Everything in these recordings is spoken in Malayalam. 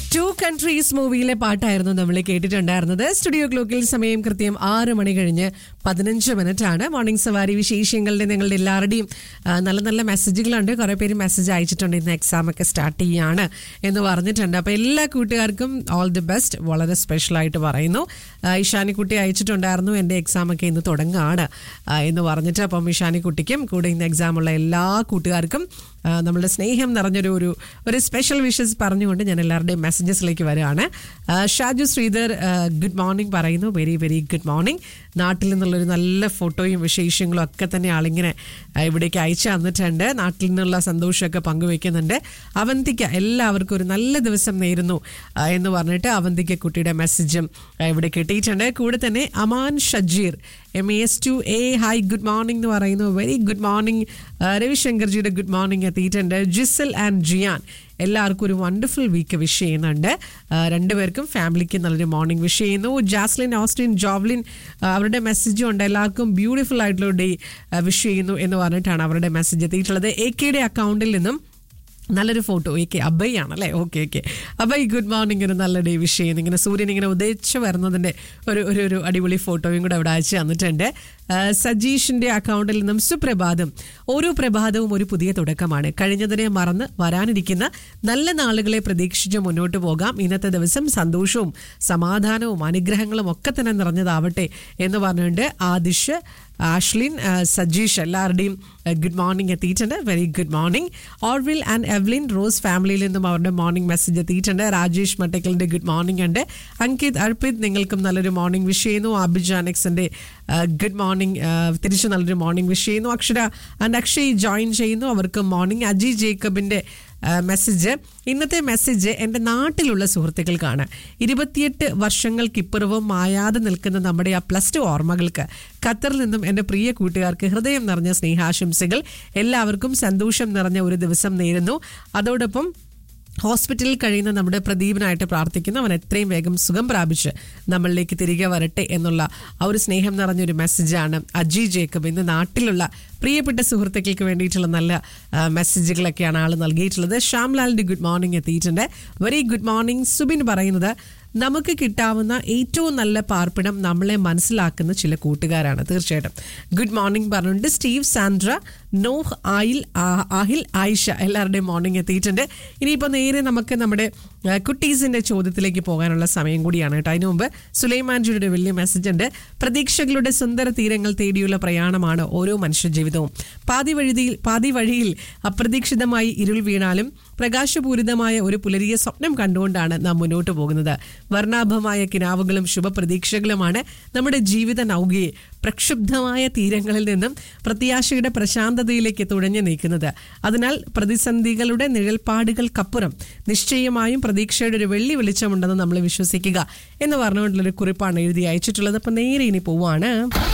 ടു കൺട്രീസ് മൂവിയിലെ പാട്ടായിരുന്നു നമ്മൾ കേട്ടിട്ടുണ്ടായിരുന്നത് സ്റ്റുഡിയോ ക്ലോക്കിൽ സമയം കൃത്യം ആറ് മണി കഴിഞ്ഞ് പതിനഞ്ച് മിനിറ്റ് ആണ് മോർണിംഗ് സവാരി വിശേഷങ്ങളുടെ നിങ്ങളുടെ എല്ലാവരുടെയും ആ, നല്ല നല്ല മെസ്സേജുകളുണ്ട് കുറെ പേര് മെസ്സേജ് അയച്ചിട്ടുണ്ട് ഇന്ന് എക്സാം ഒക്കെ സ്റ്റാർട്ട് ചെയ്യാണ് എന്ന് പറഞ്ഞിട്ടുണ്ട് അപ്പോൾ എല്ലാ കൂട്ടുകാർക്കും ഓൾ ദി ബെസ്റ്റ് വളരെ സ്പെഷ്യൽ ആയിട്ട് പറയുന്നു ആ, ഇഷാനിക്കുട്ടി അയച്ചിട്ടുണ്ടായിരുന്നു എൻ്റെ എക്സാം ഒക്കെ ഇന്ന് തുടങ്ങുകയാണ് ആ, എന്ന് പറഞ്ഞിട്ട് അപ്പം ഇഷാനിക്കുട്ടിക്കും കൂടെ ഇന്ന് എക്സാം ഉള്ള എല്ലാ കൂട്ടുകാർക്കും ആ, നമ്മളുടെ സ്നേഹം നിറഞ്ഞൊരു ഒരു ഒരു സ്പെഷ്യൽ വിഷസ് പറഞ്ഞുകൊണ്ട് ഞാൻ എല്ലാവരുടെയും മെസ്സേജസിലേക്ക് വരികയാണ് ആ, ഷാജു ശ്രീധർ ഗുഡ് മോർണിംഗ് പറയുന്നു വെരി വെരി ഗുഡ് മോർണിംഗ് നാട്ടിൽ നിന്നുള്ളൊരു നല്ല ഫോട്ടോയും വിശേഷങ്ങളും ഒക്കെ തന്നെ ആളിങ്ങനെ ആ, ഇവിടേക്ക് അയച്ചു തന്നിട്ടുണ്ട് നാട്ടിൽ നിന്നുള്ള സന്തോഷമൊക്കെ പങ്കുവെക്കുന്നുണ്ട് അവന്തിക്ക എല്ലാവർക്കും ഒരു നല്ല ദിവസം നേരുന്നു ആ, എന്ന് പറഞ്ഞിട്ട് അവന്തിക്ക കുട്ടിയുടെ മെസ്സേജും ആ, ഇവിടെ കിട്ടിയിട്ടുണ്ട് കൂടെ തന്നെ Aman Shajeer M S two A hi good morning എന്ന് പറയുന്നു വെരി ഗുഡ് മോർണിംഗ് രവിശങ്കർജിയുടെ ഗുഡ് മോർണിംഗ് എത്തിയിട്ടുണ്ട് ജിസൽ ആൻഡ് ജിയാൻ എല്ലാവർക്കും ഒരു വണ്ടർഫുൾ വീക്ക് വിഷ് ചെയ്യുന്നുണ്ട് ആ, രണ്ടുപേർക്കും ഫാമിലിക്ക് നല്ലൊരു മോർണിംഗ് വിഷ് ചെയ്യുന്നു ജാസ്ലിൻ ഓസ്റ്റിൻ ജോവ്ലിൻ ആ, അവരുടെ മെസ്സേജും ഉണ്ട് എല്ലാവർക്കും ബ്യൂട്ടിഫുൾ ആയിട്ടുള്ള ഡേ വിഷ് ചെയ്യുന്നു എന്ന് പറഞ്ഞിട്ടാണ് അവരുടെ മെസ്സേജ് എത്തിയിട്ടുള്ളത് എ കെയുടെ അക്കൗണ്ടിൽ നിന്നും നല്ലൊരു ഫോട്ടോ എ കെ അബൈ ആണല്ലേ okay okay Abhay good morning ഒരു നല്ല ഡേ വിഷ് ചെയ്യുന്നു ഇങ്ങനെ സൂര്യൻ ഇങ്ങനെ ഉദയിച്ച് വരുന്നതിൻ്റെ ഒരു ഒരു ഒരു അടിപൊളി ഫോട്ടോയും കൂടെ അവിടെ അയച്ചു തന്നിട്ടുണ്ട് ആ, സജീഷിന്റെ അക്കൗണ്ടിൽ നിന്നും സുപ്രഭാതം ഓരോ പ്രഭാതവും ഒരു പുതിയ തുടക്കമാണ് കഴിഞ്ഞതിനെ മറന്ന് വരാനിരിക്കുന്ന നല്ല നാളുകളെ പ്രതീക്ഷിച്ച് മുന്നോട്ട് പോകാം ഇന്നത്തെ ദിവസം സന്തോഷവും സമാധാനവും അനുഗ്രഹങ്ങളും ഒക്കെ തന്നെ നിറഞ്ഞതാവട്ടെ എന്ന് പറഞ്ഞുകൊണ്ട് ആദിഷ് ആഷ്ലിൻ ആ, സജീഷ് എല്ലാവരുടെയും ഗുഡ് മോർണിംഗ് എത്തിയിട്ടുണ്ട് very good morning Orville and Evelyn Rose ഫാമിലിയിൽ നിന്നും അവരുടെ മോർണിംഗ് മെസ്സേജ് എത്തിയിട്ടുണ്ട് രാജേഷ് മട്ടക്കലിന്റെ ഗുഡ് മോർണിംഗ് ഉണ്ട് അങ്കിത് അർപ്പിത് നിങ്ങൾക്കും നല്ലൊരു മോർണിംഗ് വിഷ് ചെയ്യുന്നു അബിജാനെക്സിന്റെ ഗുഡ് മോർണിംഗ് തിരിച്ചു നല്ലൊരു മോർണിംഗ് വിഷ് ചെയ്യുന്നു അക്ഷര ആൻഡ് അക്ഷയ് ജോയിൻ ചെയ്യുന്നു അവർക്ക് മോർണിംഗ് അജി ജേക്കബിന്റെ മെസ്സേജ് ഇന്നത്തെ മെസ്സേജ് എൻ്റെ നാട്ടിലുള്ള സുഹൃത്തുക്കൾക്കാണ് ഇരുപത്തിയെട്ട് വർഷങ്ങൾക്കിപ്പുറവും മായാതെ നിൽക്കുന്ന നമ്മുടെ ആ പ്ലസ് ടു ഓർമ്മകൾക്ക് ഖത്തറിൽ നിന്നും എൻ്റെ പ്രിയ കൂട്ടുകാർക്ക് ഹൃദയം നിറഞ്ഞ സ്നേഹാശംസകൾ എല്ലാവർക്കും സന്തോഷം നിറഞ്ഞ ഒരു ദിവസം നേരുന്നു അതോടൊപ്പം ഹോസ്പിറ്റലിൽ കഴിയുന്ന നമ്മുടെ പ്രദീപിനായിട്ട് പ്രാർത്ഥിക്കുന്നു അവൻ എത്രയും വേഗം സുഖം പ്രാപിച്ച് നമ്മളിലേക്ക് തിരികെ വരട്ടെ എന്നുള്ള ആ ഒരു സ്നേഹം നിറഞ്ഞൊരു മെസ്സേജാണ് അജി ജേക്കബ് ഇന്ന് നാട്ടിലുള്ള പ്രിയപ്പെട്ട സുഹൃത്തുക്കൾക്ക് വേണ്ടിയിട്ടുള്ള നല്ല ആ, മെസ്സേജുകളൊക്കെയാണ് ആൾ നൽകിയിട്ടുള്ളത് ശ്യാംലാലിന്റെ ഗുഡ് മോർണിംഗ് എത്തിയിട്ടുണ്ട് വെരി ഗുഡ് മോർണിംഗ് സുബിൻ പറയുന്നത് നമുക്ക് കിട്ടാവുന്ന ഏറ്റവും നല്ല പാർപ്പിടം നമ്മളെ മനസ്സിലാക്കുന്ന ചില കൂട്ടുകാരാണ് തീർച്ചയായിട്ടും ഗുഡ് മോർണിംഗ് പറഞ്ഞിട്ടുണ്ട് സ്റ്റീവ് സാൻഡ്ര നോഹ് ആയിൽ ആ- ആഹിൽ ആയിഷ എല്ലാവരുടെയും മോർണിംഗ് എത്തിയിട്ടുണ്ട് ഇനിയിപ്പോൾ നേരെ നമുക്ക് നമ്മുടെ ആ, കുട്ടീസിന്റെ ചോദ്യത്തിലേക്ക് പോകാനുള്ള സമയം കൂടിയാണ് കേട്ടോ അതിനു മുമ്പ് സുലൈമാൻജിയുടെ വലിയ മെസ്സേജ് ഉണ്ട് പ്രതീക്ഷകളുടെ സുന്ദര തീരങ്ങൾ തേടിയുള്ള പ്രയാണമാണ് ഓരോ മനുഷ്യജീവിതവും പാതി വഴിയിൽ പാതി വഴിയിൽ അപ്രതീക്ഷിതമായി ഇരുൾ വീണാലും പ്രകാശപൂരിതമായ ഒരു പുലരിയ സ്വപ്നം കണ്ടുകൊണ്ടാണ് നാം മുന്നോട്ട് പോകുന്നത് വർണ്ണാഭമായ കിനാവുകളും ശുഭപ്രതീക്ഷകളുമാണ് നമ്മുടെ ജീവിത നൗകയെ പ്രക്ഷുബ്ധമായ തീരങ്ങളിൽ നിന്നും പ്രത്യാശയുടെ പ്രശാന്തതയിലേക്ക് തുഴഞ്ഞു നീക്കുന്നത് അതിനാൽ പ്രതിസന്ധികളുടെ നിഴൽപ്പാടുകൾക്കപ്പുറം നിശ്ചയമായും പ്രതീക്ഷയുടെ ഒരു വെള്ളി വെളിച്ചമുണ്ടെന്ന് നമ്മൾ വിശ്വസിക്കുക എന്ന് പറഞ്ഞുകൊണ്ടുള്ളൊരു കുറിപ്പാണ് എഴുതി അയച്ചിട്ടുള്ളത് അപ്പം നേരെ ഇനി പോവാണ്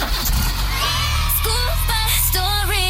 School bus story.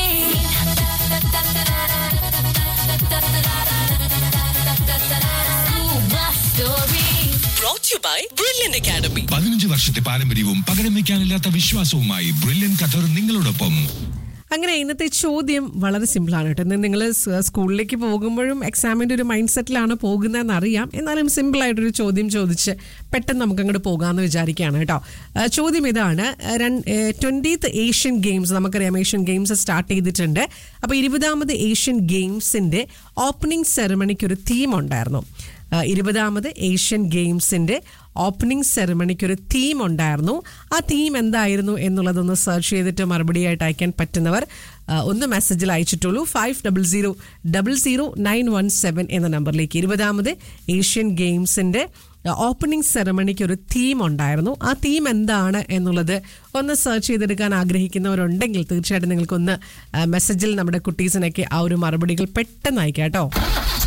School bus story. brought to you by Brilliant Academy. പതിനഞ്ച് വർഷത്തെ പാരമ്പര്യവും പകരം വെക്കാനില്ലാത്ത വിശ്വാസവുമായി ബ്രില്യൻ ഖത്തർ നിങ്ങളോടൊപ്പം അങ്ങനെ ഇന്നത്തെ ചോദ്യം വളരെ സിമ്പിളാണ് കേട്ടോ ഇന്ന് നിങ്ങൾ സ്കൂളിലേക്ക് പോകുമ്പോഴും എക്സാമിൻ്റെ ഒരു മൈൻഡ് സെറ്റിലാണ് പോകുന്നതെന്ന് അറിയാം എന്നാലും സിമ്പിളായിട്ടൊരു ചോദ്യം ചോദിച്ച് പെട്ടെന്ന് നമുക്ക് അങ്ങോട്ട് പോകാമെന്ന് വിചാരിക്കുകയാണ് കേട്ടോ ആ, ചോദ്യം ഇതാണ് ട്വൻറ്റീത്ത് ഏഷ്യൻ ഗെയിംസ് നമുക്കറിയാം ഏഷ്യൻ ഗെയിംസ് സ്റ്റാർട്ട് ചെയ്തിട്ടുണ്ട് അപ്പോൾ ഇരുപതാമത് ഏഷ്യൻ ഗെയിംസിൻ്റെ ഓപ്പണിംഗ് സെറമണിക്ക് ഒരു തീം ഉണ്ടായിരുന്നു ആ, ഇരുപതാമത് ഏഷ്യൻ ഗെയിംസിന്റെ ഓപ്പണിംഗ് സെറമണിക്ക് ഒരു തീം ഉണ്ടായിരുന്നു ആ തീം എന്തായിരുന്നു എന്നുള്ളതൊന്ന് സെർച്ച് ചെയ്തിട്ട് മറുപടിയായിട്ട് അയക്കാൻ പറ്റുന്നവർ ആ, ഒന്ന് മെസ്സേജിൽ അയച്ചിട്ടുള്ളൂ five double zero double zero nine one seven എന്ന നമ്പറിലേക്ക് ഇരുപതാമത് ഏഷ്യൻ ഗെയിംസിന്റെ ഓപ്പണിംഗ് സെറമണിക്ക് ഒരു തീം ഉണ്ടായിരുന്നു ആ തീം എന്താണ് എന്നുള്ളത് ഒന്ന് സെർച്ച് ചെയ്തെടുക്കാൻ ആഗ്രഹിക്കുന്നവരുണ്ടെങ്കിൽ തീർച്ചയായിട്ടും നിങ്ങൾക്കൊന്ന് ആ, മെസ്സേജിൽ നമ്മുടെ കുട്ടീസിനൊക്കെ ആ ഒരു മറുപടികൾ പെട്ടെന്ന് അയക്കാം കേട്ടോ